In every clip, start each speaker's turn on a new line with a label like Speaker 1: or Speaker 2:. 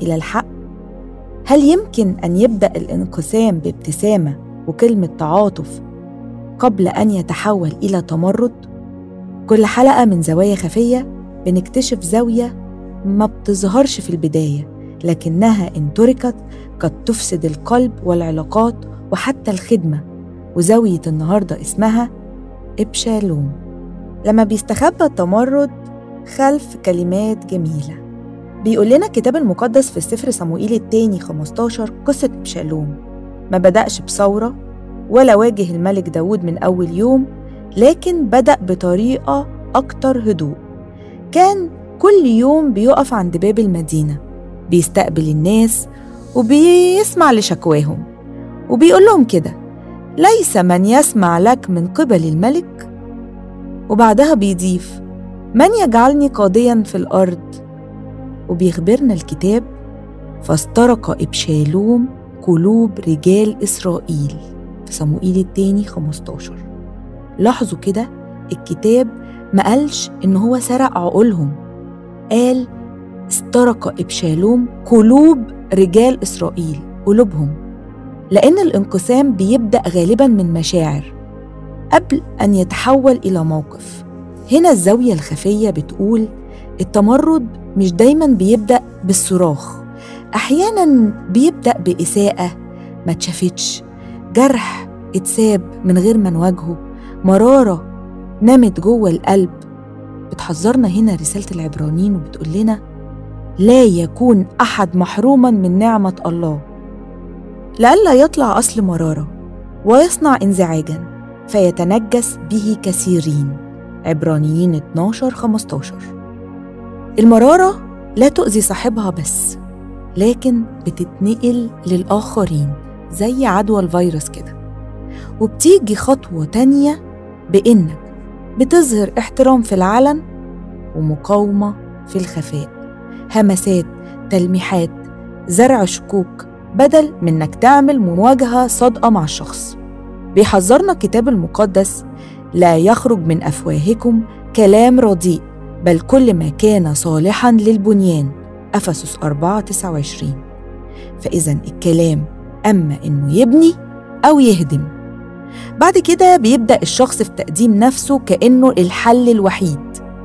Speaker 1: إلى الحق؟ هل يمكن أن يبدأ الانقسام بابتسامة وكلمة تعاطف قبل أن يتحول إلى تمرد؟ كل حلقة من زوايا خفية بنكتشف زاوية ما بتظهرش في البداية لكنها إن تركت قد تفسد القلب والعلاقات وحتى الخدمة وزاوية النهاردة اسمها إبشالوم لما بيستخبى التمرد خلف كلمات جميلة بيقول لنا الكتاب المقدس في السفر صموئيل التاني 15 قصة إبشالوم ما بدأش بثورة ولا واجه الملك داود من أول يوم لكن بدأ بطريقة أكتر هدوء كان كل يوم بيقف عند باب المدينة بيستقبل الناس وبيسمع لشكواهم وبيقول لهم كده ليس من يسمع لك من قبل الملك وبعدها بيضيف من يجعلني قاضيا في الارض وبيخبرنا الكتاب فاسترق ابشالوم قلوب رجال اسرائيل في صموئيل التاني 15 لاحظوا كده الكتاب ما قالش ان هو سرق عقولهم قال استرق ابشالوم قلوب رجال اسرائيل قلوبهم لان الانقسام بيبدا غالبا من مشاعر قبل ان يتحول الى موقف هنا الزاويه الخفيه بتقول التمرد مش دايما بيبدا بالصراخ احيانا بيبدا باساءه ما اتشافتش جرح اتساب من غير ما نواجهه مراره نمت جوه القلب بتحذرنا هنا رساله العبرانيين وبتقول لنا لا يكون احد محروما من نعمه الله لئلا يطلع اصل مراره ويصنع انزعاجا فيتنجس به كثيرين عبرانيين 12 15 المراره لا تؤذي صاحبها بس لكن بتتنقل للآخرين زي عدوى الفيروس كده وبتيجي خطوة تانية بإنك بتظهر احترام في العلن ومقاومة في الخفاء همسات تلميحات زرع شكوك بدل من انك تعمل مواجهة صادقة مع الشخص بيحذرنا الكتاب المقدس لا يخرج من أفواهكم كلام رديء بل كل ما كان صالحا للبنيان أفسس 4 29 فإذا الكلام أما إنه يبني أو يهدم بعد كده بيبدأ الشخص في تقديم نفسه كأنه الحل الوحيد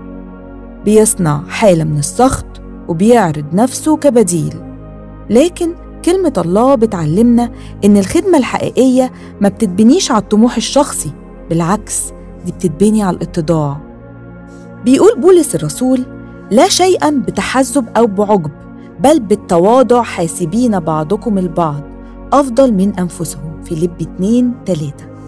Speaker 1: بيصنع حالة من السخط وبيعرض نفسه كبديل لكن كلمة الله بتعلمنا إن الخدمة الحقيقية ما بتتبنيش على الطموح الشخصي بالعكس دي بتتبني على الاتضاع بيقول بولس الرسول لا شيئا بتحزب أو بعجب بل بالتواضع حاسبين بعضكم البعض أفضل من أنفسهم في لب 2 3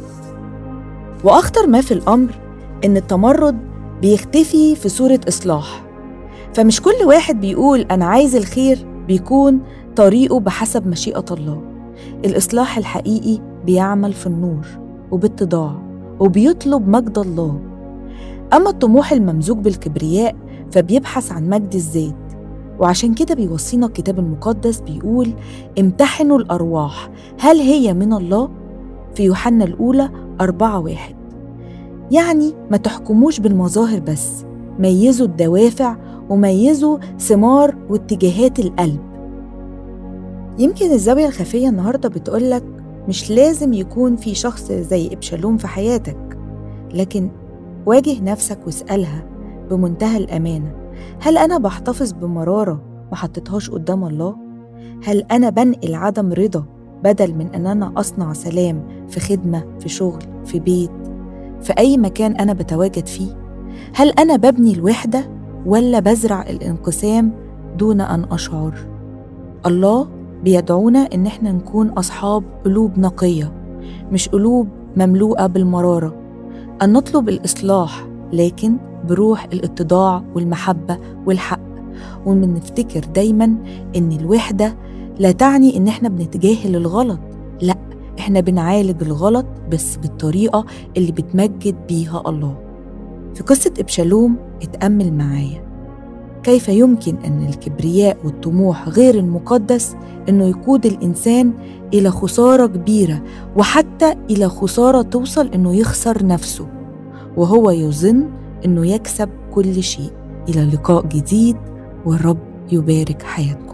Speaker 1: وأخطر ما في الأمر إن التمرد بيختفي في صورة إصلاح فمش كل واحد بيقول أنا عايز الخير بيكون طريقه بحسب مشيئة الله الإصلاح الحقيقي بيعمل في النور وباتضاع وبيطلب مجد الله أما الطموح الممزوج بالكبرياء فبيبحث عن مجد الذات وعشان كده بيوصينا الكتاب المقدس بيقول امتحنوا الأرواح هل هي من الله؟ في يوحنا الأولى أربعة واحد يعني ما تحكموش بالمظاهر بس ميزوا الدوافع وميزوا ثمار واتجاهات القلب يمكن الزاوية الخفية النهاردة بتقولك مش لازم يكون في شخص زي إبشالوم في حياتك لكن واجه نفسك واسألها بمنتهى الأمانة هل أنا بحتفظ بمرارة ما حطيتهاش قدام الله؟ هل أنا بنقل عدم رضا بدل من أن أنا أصنع سلام في خدمة في شغل في بيت في أي مكان أنا بتواجد فيه؟ هل أنا ببني الوحدة ولا بزرع الانقسام دون أن أشعر؟ الله بيدعونا إن إحنا نكون أصحاب قلوب نقية مش قلوب مملوءة بالمرارة أن نطلب الإصلاح لكن بروح الاتضاع والمحبة والحق ومن نفتكر دايما إن الوحدة لا تعني إن إحنا بنتجاهل الغلط لا إحنا بنعالج الغلط بس بالطريقة اللي بتمجد بيها الله في قصة إبشالوم اتأمل معايا كيف يمكن أن الكبرياء والطموح غير المقدس أنه يقود الإنسان إلى خسارة كبيرة وحتى إلى خسارة توصل أنه يخسر نفسه وهو يظن أنه يكسب كل شيء إلى لقاء جديد والرب يبارك حياته